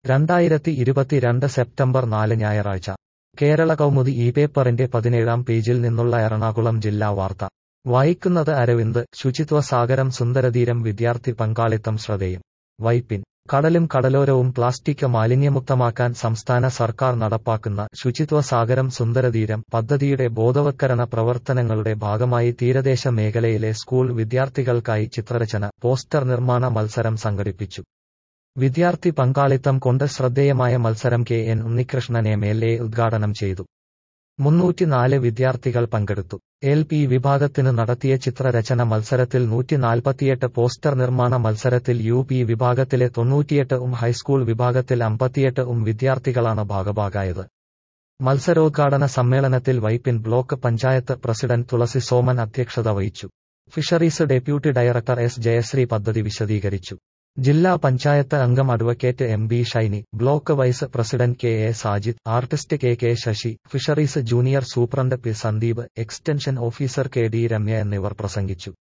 രണ്ടായിരത്തി ഇരുപത്തിരണ്ട് സെപ്റ്റംബർ നാല് ഞായറാഴ്ച കേരള കൗമുദി ഈ പേപ്പറിന്റെ പതിനേഴാം പേജിൽ നിന്നുള്ള എറണാകുളം ജില്ലാ വാർത്ത വായിക്കുന്നത് അരവിന്ദ് ശുചിത്വ സാഗരം സുന്ദരതീരം വിദ്യാർത്ഥി പങ്കാളിത്തം ശ്രദ്ധേയം വൈപ്പിൻ കടലും കടലോരവും പ്ലാസ്റ്റിക് മാലിന്യമുക്തമാക്കാൻ സംസ്ഥാന സർക്കാർ നടപ്പാക്കുന്ന ശുചിത്വ സാഗരം സുന്ദരതീരം പദ്ധതിയുടെ ബോധവത്കരണ പ്രവർത്തനങ്ങളുടെ ഭാഗമായി തീരദേശ മേഖലയിലെ സ്കൂൾ വിദ്യാർത്ഥികൾക്കായി ചിത്രരചന പോസ്റ്റർ നിർമ്മാണ മത്സരം സംഘടിപ്പിച്ചു വിദ്യാർത്ഥി പങ്കാളിത്തം കൊണ്ട് ശ്രദ്ധേയമായ മത്സരം K N Unnikrishnan M L A ഉദ്ഘാടനം ചെയ്തു മുന്നൂറ്റിനാല് വിദ്യാർത്ഥികൾ പങ്കെടുത്തു എൽ പി വിഭാഗത്തിന് നടത്തിയ ചിത്രരചന മത്സരത്തിൽ നൂറ്റിനാൽപ്പത്തിയെട്ട് പോസ്റ്റർ നിർമ്മാണ മത്സരത്തിൽ യു പി വിഭാഗത്തിലെ തൊണ്ണൂറ്റിയെട്ട് ഉം ഹൈസ്കൂൾ വിഭാഗത്തിൽ അമ്പത്തിയെട്ട് ഉം വിദ്യാർത്ഥികളാണ് ഭാഗഭാഗായത് മത്സരോദ്ഘാടന സമ്മേളനത്തിൽ വൈപ്പിൻ ബ്ലോക്ക് പഞ്ചായത്ത് പ്രസിഡന്റ് തുളസി സോമൻ അധ്യക്ഷത വഹിച്ചു fisheries deputy director S Jayasree പദ്ധതി വിശദീകരിച്ചു ജില്ലാ പഞ്ചായത്ത് അംഗം advocate M B Shiny block vice president K A Sajid artist K K Sasi fisheries junior superintendent P Sandeep extension officer K D Ramya എന്നിവർ പ്രസംഗിച്ചു